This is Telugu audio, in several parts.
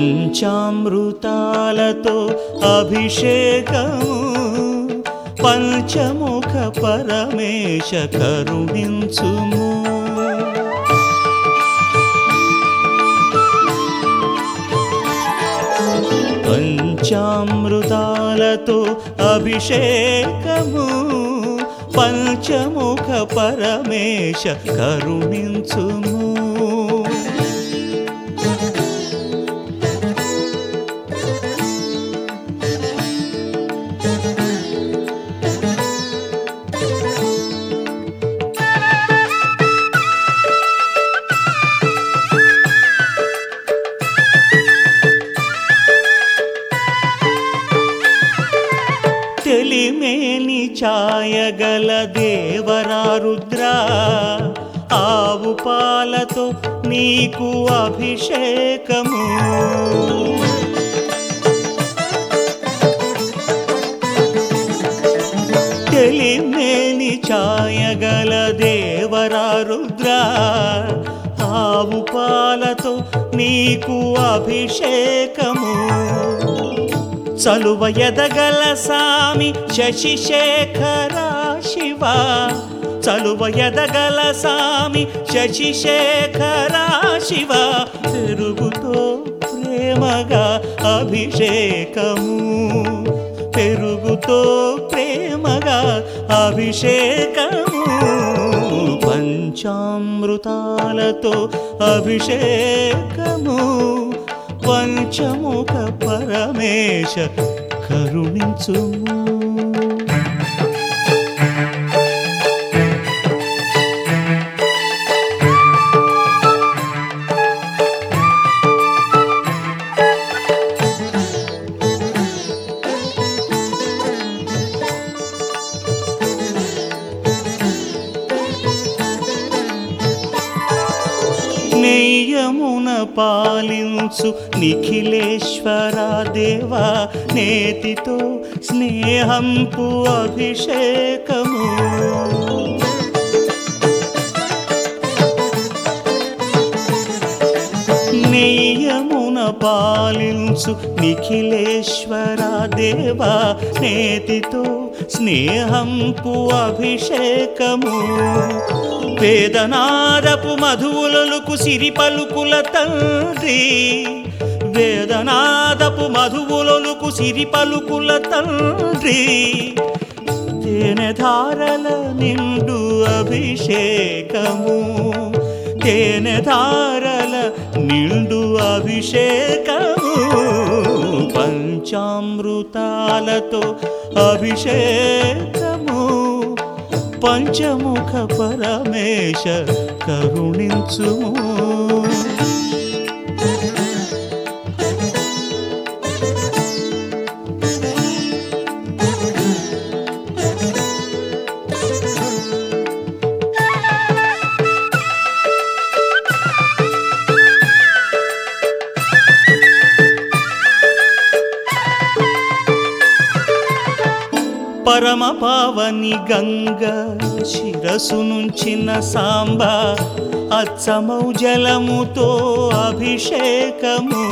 పంచామృతాలతో అభిషేకము పంచముఖ పరమేశ కరుణించుము పంచామృతాలతో అభిషేకము పంచముఖ పరమేశ కరుణించుము తెలిమేని ఛాయగల దేవరా రుద్ర ఆవు పాలతో నీకు అభిషేకము తెలిమేని ఛాయగల దేవరా రుద్ర ఆవు పాలతో నీకు అభిషేకము చలువ ఎదగల సామి శశిశేఖర శివ చలువ ఎదగల సామి శశిశేఖర శివ పెరుగుతో ప్రేమగా అభిషేకము పెరుగుతో ప్రేమగా అభిషేకము పంచామృతాలతో అభిషేకము పంచముఖ పరమేశ కరుణించుము నెయ్యమున పాలించు నిఖిలేశ్వర దేవా నేతితో స్నేహంపు అభిషేకము నెయ్యమున పాలించు నిఖిలేశ్వర దేవా నేతితో స్నేహంపు అభిషేకము వేదనాదపు మధువులకు సిరి పలుకుల తండ్రి వేదనాదపు మధువులకు సిరి పలుకుల తండ్రి తేనె ధారల నిండు అభిషేకము తేనె ధారల నిండు అభిషేకము పంచామృతాలతో అభిషేకము పంచముఖ పరమేశ కరుణించుము పరమ పావని గంగ శిరసు నుంచిన సాంబ అచ్చమౌ జలముతో అభిషేకము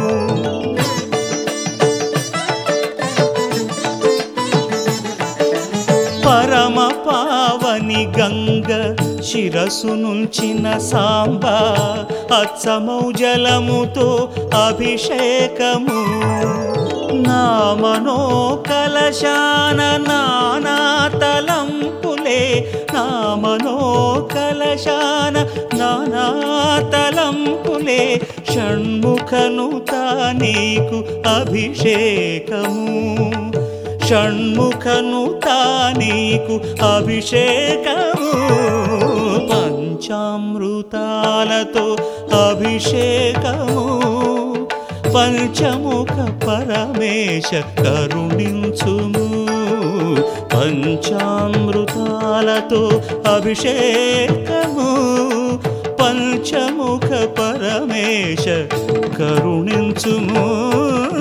పరమ పావని గంగ శిరసు నుంచిన సాంబ అచ్చమౌ జలముతో అభిషేకము నా మనో కలశాన నానా తలంపులే నా మనో కలశాన నానా తలంపులే షణ్ముఖను నీకు అభిషేకము షణ్ముఖను నీకు అభిషేకము పంచామృతాలతో అభిషేకము పంచముఖ పరమేశ కరుణించుము పంచామృతాలతో అభిషేకము పంచముఖ పరమేశ కరుణించుము